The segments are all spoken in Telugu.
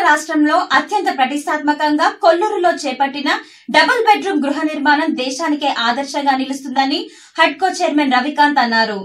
రాష్ట్రంలో అత్యంత ప్రతిష్టాత్మకంగా కొల్లూరులో చేపట్టిన డబుల్ బెడ్రూమ్ గృహ నిర్మాణం దేశానికే ఆదర్శంగా నిలుస్తుందని హడ్కో చైర్మన్ రవికాంత్ అన్నారు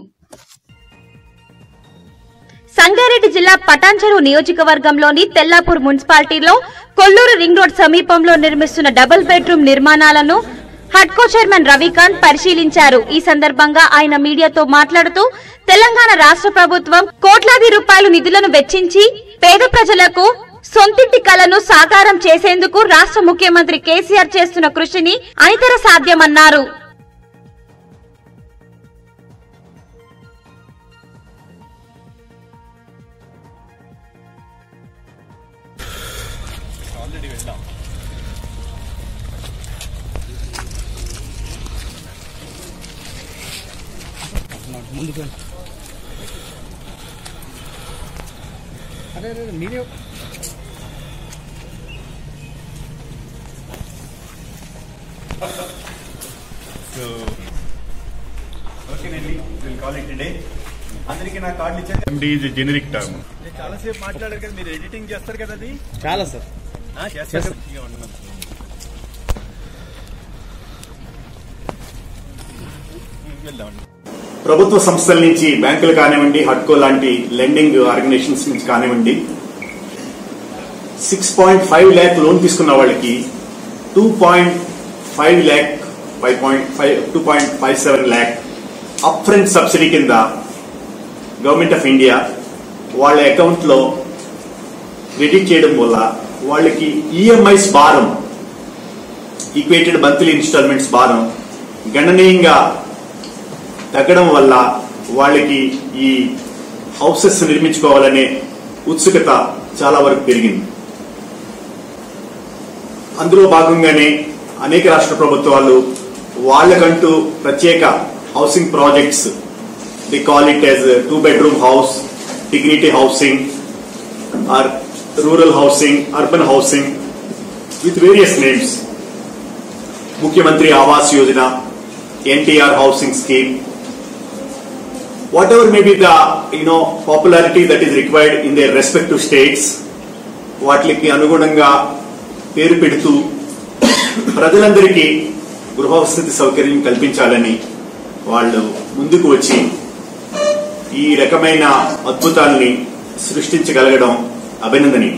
సంగారెడ్డి జిల్లా పటాన్చెరు నియోజకవర్గంలోని తెల్లాపూర్ మున్సిపాలిటీలో కొల్లూరు రింగ్ రోడ్ సమీపంలో నిర్మిస్తున్న డబుల్ బెడ్రూమ్ నిర్మాణాలను హడ్కో చైర్మన్ రవికాంత్ పరిశీలించారు ఈ సందర్భంగా ఆయన మీడియాతో మాట్లాడుతూ తెలంగాణ రాష్ట్ర ప్రభుత్వం కోట్లాది రూపాయలు నిధులను వెచ్చించి పేద ప్రజలకు సొంతింటి కలను సాకారం చేసేందుకు రాష్ట్ర ముఖ్యమంత్రి కేసీఆర్ చేస్తున్న కృషిని అనితర సాధ్యమన్నారు సో ఓకేనండి విల్ కాల్ ఇట్ డే అందరికీ నా కార్డు ఇచ్చాను ఎండి ఈజ్ జెనరిక్ టర్మ్ నేను చాలాసేపు మాట్లాడారు కదా మీరు ఎడిటింగ్ చేస్తారు కదా అది చాలా సార్ ఆ, చేస్తారు కదా? ఇక ఉండను. వెళ్దామండి ప్రభుత్వ సంస్థల నుంచి బ్యాంకులు కానివ్వండి హడ్కో లాంటి లెండింగ్ ఆర్గనైజేషన్స్ నుంచి కానివ్వండి six point five lakh loan తీసుకున్న వాళ్ళకి two point five lakh five point five two point five seven lakh up front subsidy కింద గవర్నమెంట్ ఆఫ్ ఇండియా వాళ్ళ అకౌంట్ లో క్రెడిట్ చేయడం వల్ల వాళ్ళకి ఈఎంఐస్ భారం ఈక్వేటెడ్ మంత్లీ ఇన్స్టాల్మెంట్స్ భారం గణనీయంగా తగ్గడం వల్ల వాళ్ళకి ఈ హౌసెస్ నిర్మించుకోవాలనే ఉత్సుకత చాలా వరకు పెరిగింది అందులో భాగంగానే అనేక రాష్ట్ర ప్రభుత్వాలు వాళ్ళకంటూ ప్రత్యేక housing projects the call it as two bedroom house dignity housing or rural housing urban housing with various names ముఖ్యమంత్రి Awas Yojana NTR housing scheme whatever may be the you know popularity that is required in their respective states వాటికి అనుగుణంగా పేరు పెడుతూ ప్రజలందరికీ గృహవసతి సౌకర్యం కల్పించాలని వాళ్ళు ముందుకు వచ్చి ఈ రకమైన అద్భుతాల్ని సృష్టించగలగడం అభినందనీయం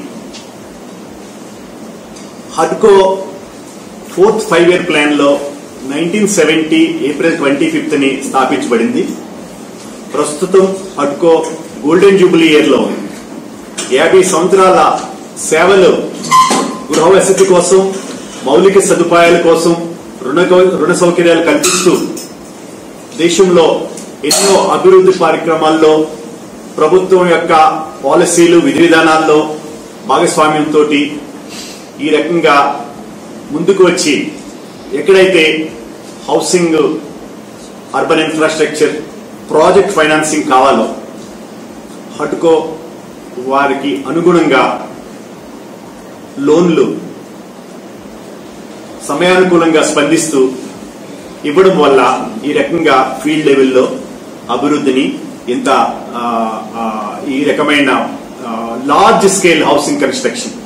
హడ్కో ఫోర్త్ ఫైవ్ ఇయర్ ప్లాన్ లో nineteen seventy April twenty fifth ని స్థాపించబడింది ప్రస్తుతం హడ్కో గోల్డెన్ జూబిలీ ఇయర్ లో ఉంది. యాభై సంవత్సరాల సేవలు గృహ వసతి కోసం మౌలిక సదుపాయాల కోసం రుణ రుణ సౌకర్యాలు కల్పిస్తూ దేశంలో ఎన్నో అభివృద్ధి కార్యక్రమాల్లో ప్రభుత్వం యొక్క పాలసీలు విధి విధానాల్లో భాగస్వామ్యంతో ఈ రకంగా ముందుకు వచ్చి ఎక్కడైతే housing urban infrastructure project financing కావాలో హడ్కో వారికి అనుగుణంగా లోన్లు సమయానుకూలంగా స్పందిస్తూ ఇవ్వడం వల్ల ఈ రకంగా ఫీల్డ్ లెవెల్లో అభివృద్ధిని ఇంత ఆ, ఆ, ఈ రకమైన లార్జ్ స్కేల్ హౌసింగ్ కన్స్ట్రక్షన్